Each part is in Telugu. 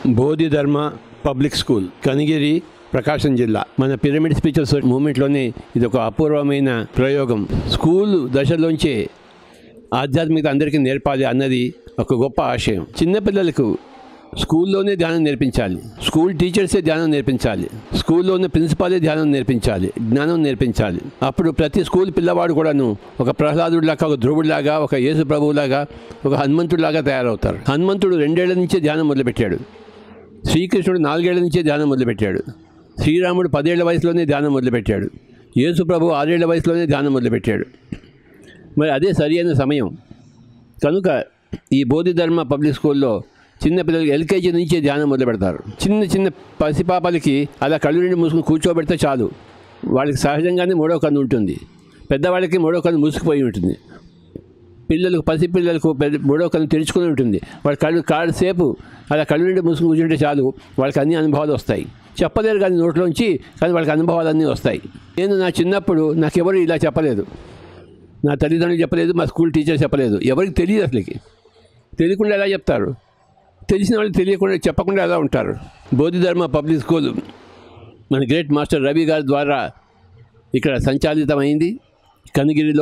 బోధిధర్మ పబ్లిక్ స్కూల్ కనిగిరి ప్రకాశం జిల్లా మన పిరమిడ్ స్పీచెస్ మూమెంట్లోనే ఇది ఒక అపూర్వమైన ప్రయోగం స్కూల్ దశలోంచే ఆధ్యాత్మికత అందరికీ నేర్పాలి అన్నది ఒక గొప్ప ఆశయం చిన్నపిల్లలకు స్కూల్లోనే ధ్యానం నేర్పించాలి స్కూల్ టీచర్సే ధ్యానం నేర్పించాలి స్కూల్లోనే ప్రిన్సిపాలే ధ్యానం నేర్పించాలి జ్ఞానం నేర్పించాలి అప్పుడు ప్రతి స్కూల్ పిల్లవాడు కూడాను ఒక ప్రహ్లాదుడిలాగా ఒక ధ్రువుడిలాగా ఒక యేసు ప్రభువులాగా ఒక హనుమంతుడిలాగా తయారవుతారు హనుమంతుడు రెండేళ్ల నుంచే ధ్యానం మొదలుపెట్టాడు శ్రీకృష్ణుడు నాలుగేళ్ల నుంచే ధ్యానం మొదలుపెట్టాడు శ్రీరాముడు పదేళ్ల వయసులోనే ధ్యానం మొదలుపెట్టాడు యేసు ప్రభు ఆరేళ్ల వయసులోనే ధ్యానం మొదలుపెట్టాడు మరి అదే సరి అయిన సమయం కనుక ఈ బోధిధర్మ పబ్లిక్ స్కూల్లో చిన్న పిల్లలకి ఎల్కేజీ నుంచే ధ్యానం మొదలు పెడతారు చిన్న చిన్న పసిపాపలకి అలా కళ్ళు రెండు మూసుకుని కూర్చోబెడితే చాలు వాళ్ళకి సహజంగానే మూడో కన్ను ఉంటుంది పెద్దవాళ్ళకి మూడో కన్ను మూసుకుపోయి ఉంటుంది పిల్లలకు పసిపిల్లలకు పెద్ద మూడో కన్ను తెరుచుకుని ఉంటుంది వాళ్ళ కళ్ళు కాళ్ళు సేపు అలా కళ్ళు నుండి మూసుకుని కూర్చుంటే చాలు వాళ్ళకి అన్ని అనుభవాలు వస్తాయి చెప్పలేరు కానీ నోట్లోంచి కానీ వాళ్ళకి అనుభవాలు అన్నీ వస్తాయి నేను నా చిన్నప్పుడు నాకెవరు ఇలా చెప్పలేదు నా తల్లిదండ్రులు చెప్పలేదు మా స్కూల్ టీచర్ చెప్పలేదు ఎవరికి తెలియదు అసలుకి తెలియకుండా ఎలా చెప్తారు తెలిసిన వాళ్ళు తెలియకుండా చెప్పకుండా ఎలా ఉంటారు బోధిధర్మ పబ్లిక్ స్కూల్ మన గ్రేట్ మాస్టర్ రవి గారి ద్వారా ఇక్కడ సంచాలితమైంది కనిగిరిలో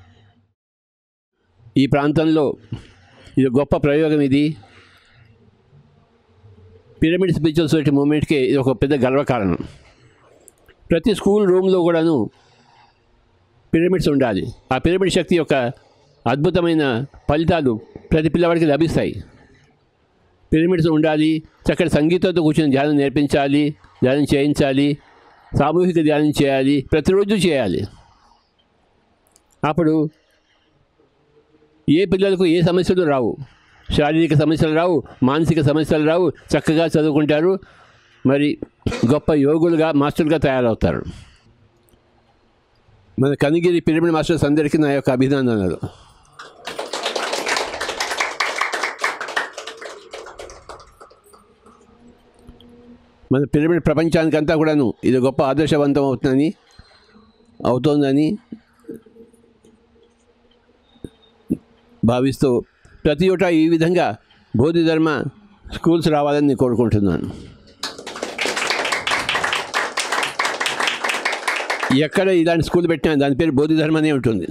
ఈ ప్రాంతంలో ఇది గొప్ప ప్రయోగం ఇది పిరమిడ్ స్పిరిచువల్ సొసైటీ మూమెంట్కి ఇది ఒక పెద్ద గర్వకారణం ప్రతి స్కూల్ రూమ్లో కూడాను పిరమిడ్స్ ఉండాలి ఆ పిరమిడ్ శక్తి యొక్క అద్భుతమైన ఫలితాలు ప్రతి పిల్లవాడికి లభిస్తాయి పిరమిడ్స్ ఉండాలి చక్కటి సంగీతంతో కూర్చొని ధ్యానం నేర్పించాలి ధ్యానం చేయించాలి సామూహిక ధ్యానం చేయాలి ప్రతిరోజు చేయాలి అప్పుడు ఏ పిల్లలకు ఏ సమస్యలు రావు శారీరక సమస్యలు రావు మానసిక సమస్యలు రావు చక్కగా చదువుకుంటారు మరి గొప్ప యోగులుగా మాస్టర్గా తయారవుతారు మన కనిగిరి పిరమిడ్ మాస్టర్స్ అందరికీ నా యొక్క అభినందనలు మన పిరమిడ్ ప్రపంచానికంతా కూడాను ఇది గొప్ప ఆదర్శవంతం అవుతుందని అవుతోందని భావిస్తూ ప్రతి చోట ఈ విధంగా బోధిధర్మ స్కూల్స్ రావాలని నేను కోరుకుంటున్నాను ఎక్కడ ఇలాంటి స్కూల్ పెట్టినా దాని పేరు బోధిధర్మనే ఉంటుంది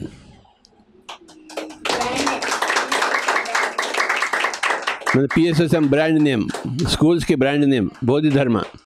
మన పిఎస్ఎస్ఎం బ్రాండ్ నేమ్ స్కూల్స్కి బ్రాండ్ నేమ్ బోధిధర్మ